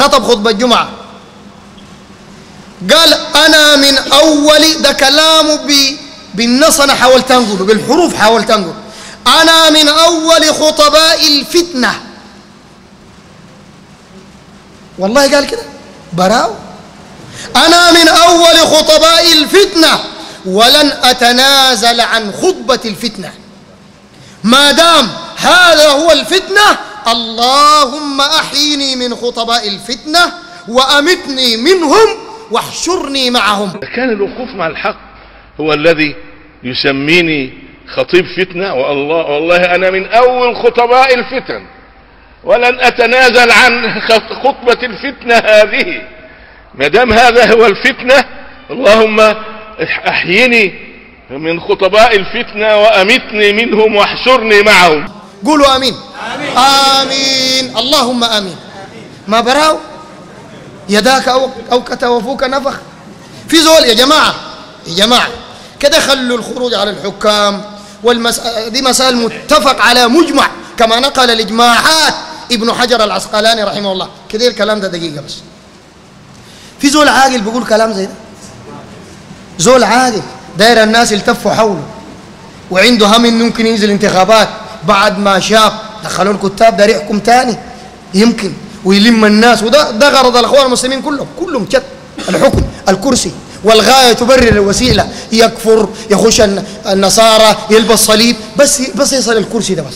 خطب خطبة الجمعة قال أنا من أول ده كلامه بالنص أنا حاولت أنقله بالحروف حاولت أنقله أنا من أول خطباء الفتنة والله قال كده براو أنا من أول خطباء الفتنة ولن أتنازل عن خطبة الفتنة ما دام هذا هو الفتنة اللهم أحيني من خطباء الفتنة وأمتني منهم واحشرني معهم كان الوقوف مع الحق هو الذي يسميني خطيب فتنة والله, والله أنا من أول خطباء الفتن ولن أتنازل عن خطبة الفتنة هذه ما دام هذا هو الفتنة اللهم أحيني من خطباء الفتنة وأمتني منهم واحشرني معهم قولوا آمين آمين, آمين. اللهم آمين ما براو يداك أو أوكت وفوك نفخ في زول يا جماعة يا جماعة كده خلوا الخروج على الحكام والمس... دي مسائل متفق على مجمع كما نقل الإجماعات ابن حجر العسقلاني رحمه الله كده الكلام ده دقيقة بس في زول عاقل بيقول كلام زي ده زول عاقل داير الناس يلتفوا حوله وعنده هم انه ممكن ينزل انتخابات بعد ما شاف دخلوا الكتاب ده يحكم تاني يمكن ويلم الناس وده ده غرض الاخوان المسلمين كلهم كلهم شت الحكم الكرسي والغايه تبرر الوسيله يكفر يخش النصارى يلبس صليب بس بس يصل الكرسي ده بس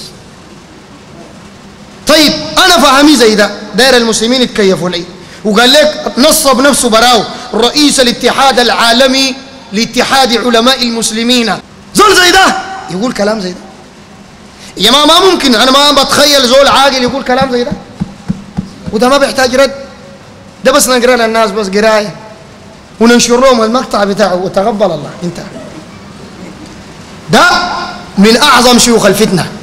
طيب انا فهمي زي ده داير المسلمين يتكيفوا لي وقال لك نصب نفسه براو رئيس الاتحاد العالمي لاتحاد علماء المسلمين زول زي ده يقول كلام زي ده يا ما ما ممكن انا ما بتخيل زول عاقل يقول كلام زي ده وده ما بيحتاج رد ده بس نقرا للناس بس قرايه وننشر لهم المقطع بتاعه وتقبل الله انتهى ده من اعظم شيوخ الفتنه